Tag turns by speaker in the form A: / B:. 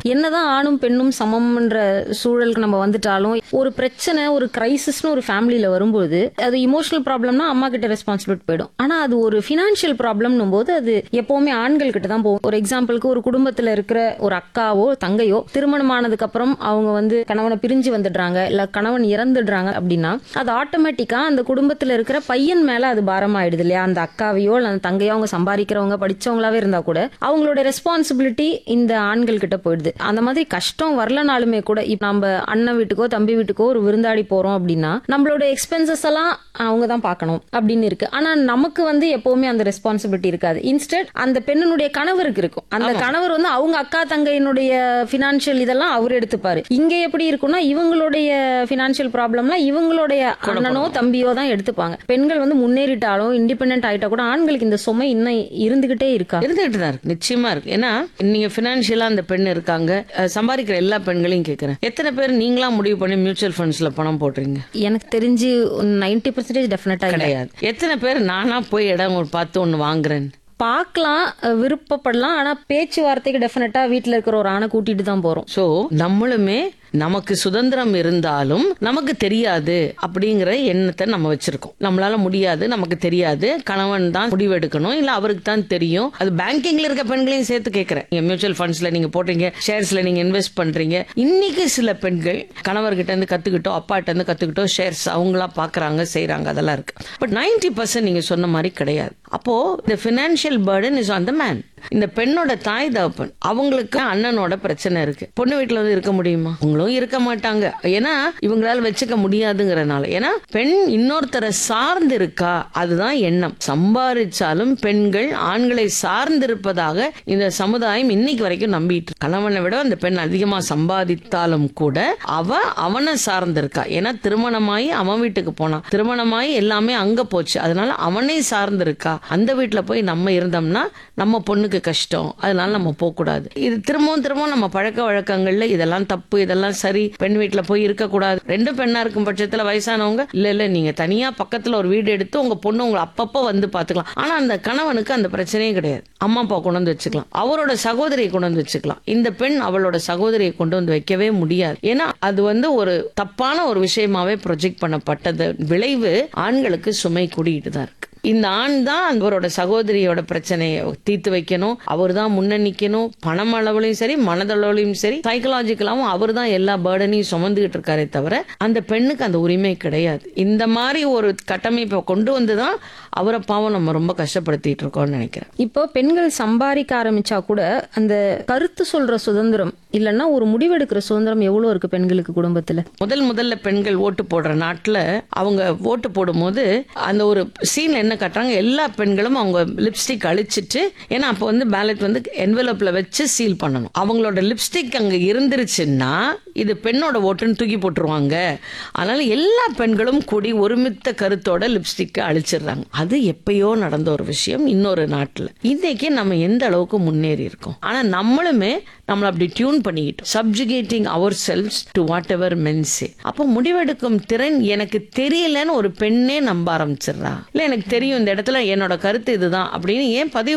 A: என்னதான் ஆணும் பெண்ணும் சமம்ன்ற சூழலுக்கு நம்ம வந்துட்டாலும் ஒரு பிரச்சனை ஒரு கிரைசிஸ்னு ஒரு ஃபேமிலியில வரும்போது அது இமோஷனல் ப்ராப்ளம்னா அம்மா கிட்ட ரெஸ்பான்சிபிலிட்டி போயிடும் ஆனா அது ஒரு ஃபினான்ஷியல் ப்ராப்ளம்னும் போது அது எப்பவுமே ஆண்கள் கிட்ட தான் போகும் ஒரு எக்ஸாம்பிளுக்கு ஒரு குடும்பத்துல இருக்கிற ஒரு அக்காவோ தங்கையோ திருமணம் ஆனதுக்கு அப்புறம் அவங்க வந்து கணவனை பிரிஞ்சு வந்துடுறாங்க இல்ல கணவன் இறந்துடுறாங்க அப்படின்னா அது ஆட்டோமேட்டிக்கா அந்த குடும்பத்துல இருக்கிற பையன் மேல அது பாரமாயிடுது இல்லையா அந்த அக்காவையோ இல்ல அந்த தங்கையோ அவங்க சம்பாதிக்கிறவங்க படிச்சவங்களாவே இருந்தா கூட அவங்களோட ரெஸ்பான்சிபிலிட்டி இந்த ஆண்கள் கிட்ட போயிடுது அந்த மாதிரி கஷ்டம் வரலனாலுமே கூட இப்ப நம்ம அண்ணன் வீட்டுக்கோ தம்பி வீட்டுக்கோ ஒரு விருந்தாடி போறோம் அப்படின்னா நம்மளோட எக்ஸ்பென்சஸ் எல்லாம் அவங்க தான் பார்க்கணும் அப்படின்னு இருக்கு ஆனா நமக்கு வந்து எப்பவுமே அந்த ரெஸ்பான்சிபிலிட்டி இருக்காது இன்ஸ்டெட் அந்த பெண்ணினுடைய கணவருக்கு இருக்கும் அந்த கணவர் வந்து அவங்க அக்கா தங்கையினுடைய பினான்சியல் இதெல்லாம் அவர் எடுத்துப்பாரு இங்க எப்படி இருக்கும்னா இவங்களுடைய பினான்சியல் ப்ராப்ளம்லாம் இவங்களுடைய அண்ணனோ தம்பியோ தான் எடுத்துப்பாங்க பெண்கள் வந்து முன்னேறிட்டாலும் இண்டிபெண்டன்ட் ஆயிட்டா கூட ஆண்களுக்கு இந்த சுமை இன்னும் இருந்துகிட்டே இருக்கா
B: இருந்துகிட்டு தான் இருக்கு நிச்சயமா இருக்கு ஏன்னா நீங்க பினான்சியலா அந்த பெண் இருக்காங்க அஹ், சம்பாதிக்கிற எல்லா பெண்களையும் கேட்கறேன் எத்தனை பேர் நீங்களா முடிவு பண்ணி மியூச்சுவல் ஃபண்ட்ஸ்ல பணம் போடுறீங்க
A: எனக்கு தெரிஞ்சு நைன்டி பர்சன்டேஜ் டெஃபினட்டா
B: கிடையாது எத்தனை பேர் நானா போய் இடம் ஒரு பார்த்து ஒண்ணு வாங்குறேன்
A: பார்க்கலாம் அஹ் விருப்பப்படலாம் ஆனா பேச்சுவார்த்தைக்கு டெஃபினட்டா வீட்ல இருக்கிற ஒரு ஆணை கூட்டிட்டு தான் போறோம்
B: சோ நம்மளுமே நமக்கு சுதந்திரம் இருந்தாலும் நமக்கு தெரியாது அப்படிங்கிற எண்ணத்தை நம்ம வச்சிருக்கோம் நம்மளால முடியாது நமக்கு தெரியாது கணவன் தான் முடிவெடுக்கணும் இல்ல அவருக்கு தான் தெரியும் அது பேங்கிங்ல இருக்க பெண்களையும் சேர்த்து கேட்கறேன் நீங்க மியூச்சுவல் ஃபண்ட்ஸ்ல நீங்க போடுறீங்க ஷேர்ஸ்ல நீங்க இன்வெஸ்ட் பண்றீங்க இன்னைக்கு சில பெண்கள் கணவர்கிட்ட இருந்து கத்துக்கிட்டோ அப்பாட்ட இருந்து கத்துக்கிட்டோ ஷேர்ஸ் அவங்களா பாக்குறாங்க செய்றாங்க அதெல்லாம் இருக்கு பட் நைன்டி பர்சன்ட் நீங்க சொன்ன மாதிரி கிடையாது அப்போ இந்த financial burden is on the man இந்த பெண்ணோட தாய் தகப்பன் அவங்களுக்கு அண்ணனோட பிரச்சனை இருக்கு பொண்ணு வீட்டுல வந்து இருக்க முடியுமா அவங்களும் இருக்க மாட்டாங்க ஏன்னா இவங்களால வச்சுக்க முடியாதுங்கிறனால ஏன்னா பெண் இன்னொருத்தரை சார்ந்து இருக்கா அதுதான் எண்ணம் சம்பாதிச்சாலும் பெண்கள் ஆண்களை சார்ந்திருப்பதாக இந்த சமுதாயம் இன்னைக்கு வரைக்கும் நம்பிட்டு இருக்கு. கணவனை விட அந்த பெண் அதிகமா சம்பாதித்தாலும் கூட அவ அவனை சார்ந்திருக்கா ஏன்னா திருமணமாயி அவன் வீட்டுக்கு போனான் திருமணமாயி எல்லாமே அங்க போச்சு அதனால அவனை சார்ந்திருக்கா அந்த வீட்டுல போய் நம்ம இருந்தோம்னா நம்ம பொண்ணுக்கு கஷ்டம் அதனால நம்ம போக கூடாது இது திரும்பவும் திரும்பவும் நம்ம பழக்க வழக்கங்கள்ல இதெல்லாம் தப்பு இதெல்லாம் சரி பெண் வீட்டுல போய் இருக்க கூடாது ரெண்டு பெண்ணா இருக்கும் பட்சத்துல வயசானவங்க இல்ல இல்ல நீங்க தனியா பக்கத்துல ஒரு வீடு எடுத்து உங்க பொண்ணு உங்களை அப்பப்போ வந்து பாத்துக்கலாம் ஆனா அந்த கணவனுக்கு அந்த பிரச்சனையே கிடையாது அம்மா அப்பா கொண்டு வந்து வச்சுக்கலாம் அவரோட சகோதரியை கொண்டு வந்து வச்சுக்கலாம் இந்த பெண் அவளோட சகோதரியை கொண்டு வந்து வைக்கவே முடியாது ஏன்னா அது வந்து ஒரு தப்பான ஒரு விஷயமாவே ப்ரொஜெக்ட் பண்ணப்பட்டது விளைவு ஆண்களுக்கு சுமை கூடிட்டு தான் இருக்கு இந்த ஆண் தான் அவரோட சகோதரியோட பிரச்சனையை தீர்த்து வைக்கணும் அவர் தான் முன்ன நிக்கணும் பணம் அளவுலையும் சரி மனதளவுலையும் சரி சைக்கலாஜிக்கலாவும் அவர் தான் எல்லா பேர்டனையும் சுமந்துகிட்டு இருக்காரே தவிர அந்த பெண்ணுக்கு அந்த உரிமை கிடையாது இந்த மாதிரி ஒரு கட்டமைப்பை கொண்டு வந்து தான் அவரை பாவம் நம்ம ரொம்ப கஷ்டப்படுத்திட்டு இருக்கோம்னு நினைக்கிறேன்
A: இப்போ பெண்கள் சம்பாதிக்க ஆரம்பிச்சா கூட அந்த கருத்து சொல்ற சுதந்திரம் இல்லைன்னா ஒரு முடிவெடுக்கிற சுதந்திரம் எவ்வளவு இருக்கு பெண்களுக்கு குடும்பத்துல
B: முதல் முதல்ல பெண்கள் ஓட்டு போடுற நாட்டுல அவங்க ஓட்டு போடும்போது அந்த ஒரு சீன்ல என்ன காட்டுறாங்க எல்லா பெண்களும் அவங்க லிப்ஸ்டிக் அழிச்சிட்டு ஏன்னா அப்போ வந்து பேலட் வந்து என்வலப்ல வச்சு சீல் பண்ணணும் அவங்களோட லிப்ஸ்டிக் அங்க இருந்துருச்சுன்னா இது பெண்ணோட ஓட்டுன்னு தூக்கி போட்டுருவாங்க அதனால எல்லா பெண்களும் கூடி ஒருமித்த கருத்தோட லிப்ஸ்டிக் அழிச்சிடுறாங்க அது எப்பயோ நடந்த ஒரு விஷயம் இன்னொரு நாட்டுல இன்னைக்கு நம்ம எந்த அளவுக்கு முன்னேறி இருக்கோம் ஆனா நம்மளுமே நம்மள அப்படி டியூன் பண்ணிக்கிட்டோம் subjugating ourselves to whatever மென்சே அப்போ முடிவெடுக்கும் திறன் எனக்கு தெரியலன்னு ஒரு பெண்ணே நம்ப ஆரம்பிச்சிடுறா இல்ல எனக்கு தெரியும் இந்த இடத்துல என்னோட கருத்து இதுதான் அப்படின்னு ஏன் பதிவு